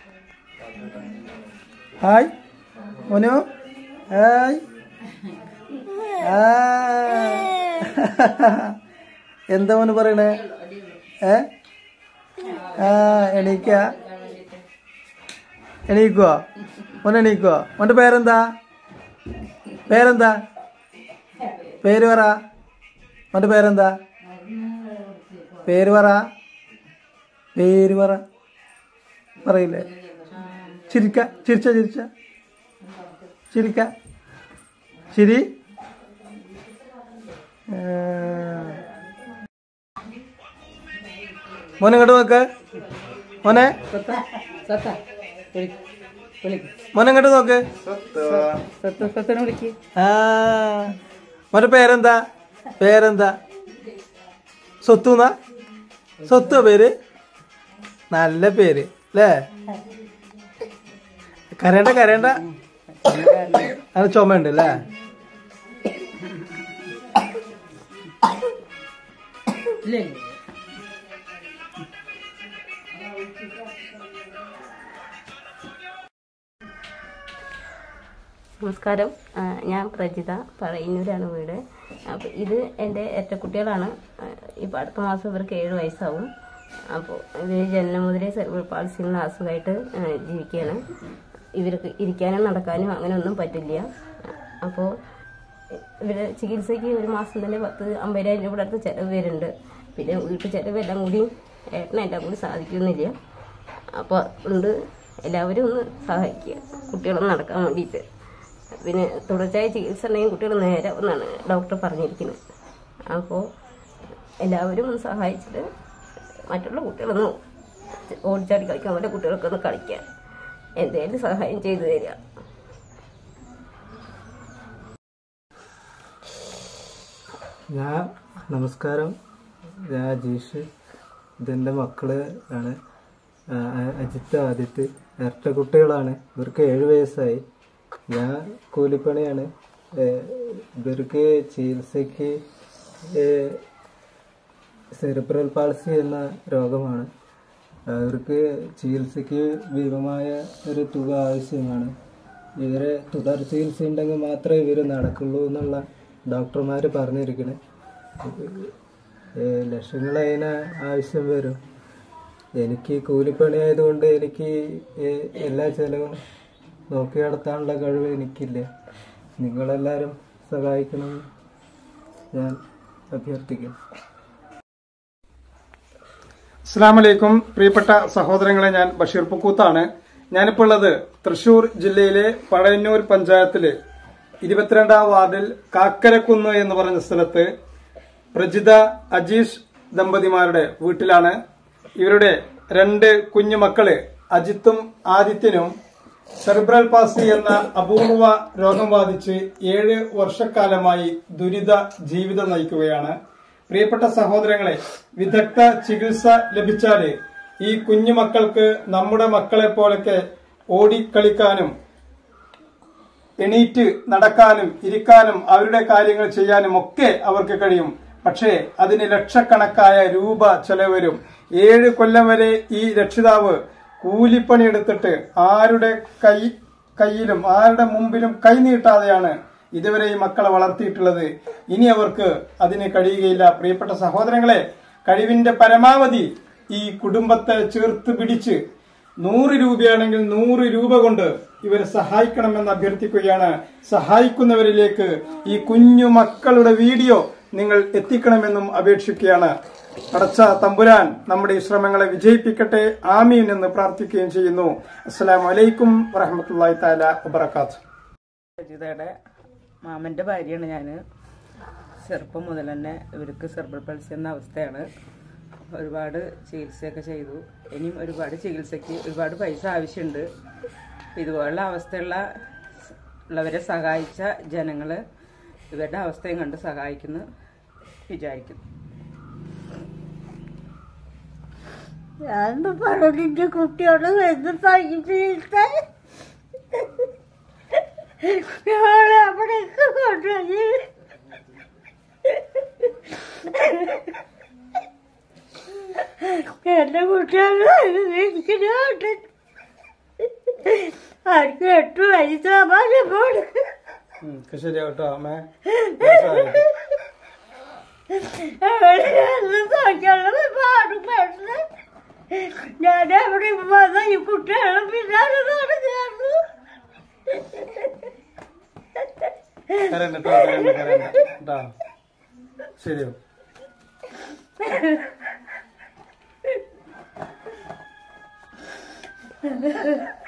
Hi മോനു hi ആ. എന്താ മോന് പറയണേ ഏ ആ എണീക്ക എണീക്കുവോ മോൻ എണീക്കുവോ മോന്റെ പേരെന്താ പേരെന്താ പേര് പറ മോന്റെ പേരെന്താ പേര് പറ പേര് പറ പറയില്ലേ ചിരിക്ക ചിരിച്ച ചിരിച്ച ചിരിക്ക ചിരി ആ. മോനെ ഇങ്ങോട്ട് നോക്ക് മോനെ മോനെ ഇങ്ങോട്ട് നോക്ക് ആ മോന്റെ പേരെന്താ പേരെന്താ സ്വത്തുന്നാ സ്വത്തോ പേര് നല്ല പേര് അല്ലേ കരയണ്ട കരയണ്ട അത് ചുമയുണ്ട് അല്ലേ നമസ്കാരം ആ, ഞാൻ പ്രജിത പറയന്നൂരാണ് വീട് അപ്പോൾ ഇത് എൻ്റെ കുട്ടികളാണ് ഇപ്പോൾ അടുത്ത മാസം ഇവർക്ക് ഏഴ് വയസ്സാവും അപ്പോൾ ഇത് ജനനം മുതലേ സെർവൽ പാൾസി എന്ന അസുഖമായിട്ട് ആ, ജീവിക്കുകയാണ് ഇവർക്ക് ഇരിക്കാനും നടക്കാനും അങ്ങനെ ഒന്നും പറ്റില്ല അപ്പോൾ ഇവരെ ചികിത്സയ്ക്ക് ഒരു മാസം തന്നെ പത്ത് അമ്പതിനായിരം രൂപയുടെ അടുത്ത് ചിലവ് വരുന്നുണ്ട് പിന്നെ വീട്ടു ചിലവ് എല്ലാം കൂടി ഏട്ടനെ എല്ലാം കൂടി സാധിക്കുന്നില്ല അപ്പോൾ അതുകൊണ്ട് എല്ലാവരും ഒന്ന് സഹായിക്കുക കുട്ടികളൊന്ന് നടക്കാൻ വേണ്ടിയിട്ട് പിന്നെ തുടർച്ചയായ ചികിത്സ ഉണ്ടെങ്കിൽ കുട്ടികൾ നേരെ എന്നാണ് ഡോക്ടർ പറഞ്ഞിരിക്കുന്നത് അപ്പോൾ എല്ലാവരും ഒന്ന് സഹായിച്ചിട്ട് മറ്റുള്ള കുട്ടികളൊന്ന് ഓടിച്ചാടി കളിക്കാൻ വേണ്ടി കുട്ടികൾക്കൊന്ന് കളിക്കാൻ എന്തേലും സഹായം ചെയ്തു തരിക ഞാൻ നമസ്കാരം ഞാൻ അജീഷ് ഇതെൻ്റെ മക്കള് ആണ് ആ, അ- അജിത്ത് ആദിത്ത് ഇരട്ട കുട്ടികളാണ് ഇവർക്ക് ഏഴ് വയസ്സായി ഞാൻ കൂലിപ്പണിയാണ് ഏ, ഇവർക്ക് ചികിത്സയ്ക്ക് സെറിബ്രൽ പാൾസി എന്ന രോഗമാണ് അവർക്ക് ചികിത്സയ്ക്ക് ഭീമമായ ഒരു തുക ആവശ്യമാണ് ഇവരെ തുടർ ചികിത്സ ഉണ്ടെങ്കിൽ മാത്രമേ ഇവർ നടക്കുള്ളൂ എന്നുള്ള ഡോക്ടർമാർ പറഞ്ഞിരിക്കണേ ഏഹ് ലക്ഷങ്ങൾ അതിന് ആവശ്യം വരും എനിക്ക് കൂലിപ്പണി ആയതുകൊണ്ട് എനിക്ക് ഏഹ് എല്ലാ ചെലവും നോക്കി നടത്താനുള്ള കഴിവ് എനിക്കില്ല നിങ്ങളെല്ലാവരും സഹായിക്കണം ഞാൻ അഭ്യർത്ഥിക്കുന്നു അസ്സാമലൈക്കും പ്രിയപ്പെട്ട സഹോദരങ്ങളെ ഞാൻ ബഷീർ പുക്കൂത്താണ് ഞാനിപ്പോൾ ഉള്ളത് തൃശൂർ ജില്ലയിലെ പഴയന്നൂർ പഞ്ചായത്തില് ഇരുപത്തിരണ്ടാം വാർഡിൽ കാക്കരക്കുന്ന് എന്ന് പറഞ്ഞ സ്ഥലത്ത് പ്രജിത അജീഷ് ദമ്പതിമാരുടെ വീട്ടിലാണ് ഇവരുടെ രണ്ട് കുഞ്ഞുമക്കള് അജിത്തും ആദിത്യനും സെറിബ്രൽ പാസി എന്ന അപൂർവ രോഗം ബാധിച്ച് ഏഴ് വർഷക്കാലമായി ദുരിത ജീവിതം നയിക്കുകയാണ് പ്രിയപ്പെട്ട സഹോദരങ്ങളെ വിദഗ്ധ ചികിത്സ ലഭിച്ചാല് ഈ കുഞ്ഞു മക്കൾക്ക് നമ്മുടെ മക്കളെ പോലൊക്കെ ഓടിക്കളിക്കാനും എണീറ്റ് നടക്കാനും ഇരിക്കാനും അവരുടെ കാര്യങ്ങൾ ചെയ്യാനും ഒക്കെ അവർക്ക് കഴിയും പക്ഷേ അതിന് ലക്ഷക്കണക്കായ രൂപ ചെലവ് വരും ഏഴ് കൊല്ലം വരെ ഈ രക്ഷിതാവ് കൂലിപ്പണി എടുത്തിട്ട് ആരുടെ കൈ കയ്യിലും ആരുടെ മുമ്പിലും കൈ നീട്ടാതെയാണ് ഇതുവരെ ഈ മക്കളെ വളർത്തിയിട്ടുള്ളത് ഇനി അവർക്ക് അതിന് കഴിയുകയില്ല പ്രിയപ്പെട്ട സഹോദരങ്ങളെ കഴിവിന്റെ പരമാവധി ഈ കുടുംബത്തെ ചേർത്ത് പിടിച്ച് നൂറ് രൂപയാണെങ്കിൽ നൂറ് രൂപ കൊണ്ട് ഇവരെ സഹായിക്കണമെന്ന് അഭ്യർത്ഥിക്കുകയാണ് സഹായിക്കുന്നവരിലേക്ക് ഈ കുഞ്ഞു മക്കളുടെ വീഡിയോ നിങ്ങൾ എത്തിക്കണമെന്നും അപേക്ഷിക്കുകയാണ് അടച്ച തമ്പുരാൻ നമ്മുടെ ഈ ശ്രമങ്ങളെ വിജയിപ്പിക്കട്ടെ ആമീൻ എന്ന് പ്രാർത്ഥിക്കുകയും ചെയ്യുന്നു അസ്സലാമു അലൈക്കും വറഹമത്തല്ലാഹി താല വബറകാത്ത് രജിതയുടെ മാമൻ്റെ ഭാര്യയാണ് ഞാൻ ചെറുപ്പം മുതൽ തന്നെ ഇവർക്ക് സെർബൽ പൾസി എന്ന അവസ്ഥയാണ് ഒരുപാട് ചികിത്സയൊക്കെ ചെയ്തു ഇനിയും ഒരുപാട് ചികിത്സയ്ക്ക് ഒരുപാട് പൈസ ആവശ്യമുണ്ട് ഇതുപോലുള്ള അവസ്ഥയുള്ള ഉള്ളവരെ സഹായിച്ച ജനങ്ങൾ ഇവരുടെ അവസ്ഥയും കണ്ട് സഹായിക്കുന്നു വിചാരിക്കുന്നു ഞാൻ പറഞ്ഞിട്ട് കുട്ടിയോട് എന്ത് പൈസ ഞാൻ അവിടേക്ക് കൊണ്ടുപോയി എന്റെ കുട്ടികൾ എനിക്കുണ്ട് അവർക്ക് എട്ട് വയസ്സാവാതെ പോണ് ഉം, ഒക്കെ ശരിയാവട്ടോ അമ്മേ വയസ്സായി. സോച്ചുള്ളത് പാടും പെണ്ണ് ഞാൻ എവിടെ വന്ന ഈ കുട്ടികളെ പിന്നാലെ നടക്കാറുണ്ട് കരണ്ട കേട്ടോ കരണ്ട കരണ്ട കേട്ടോ ശരിയോ ആ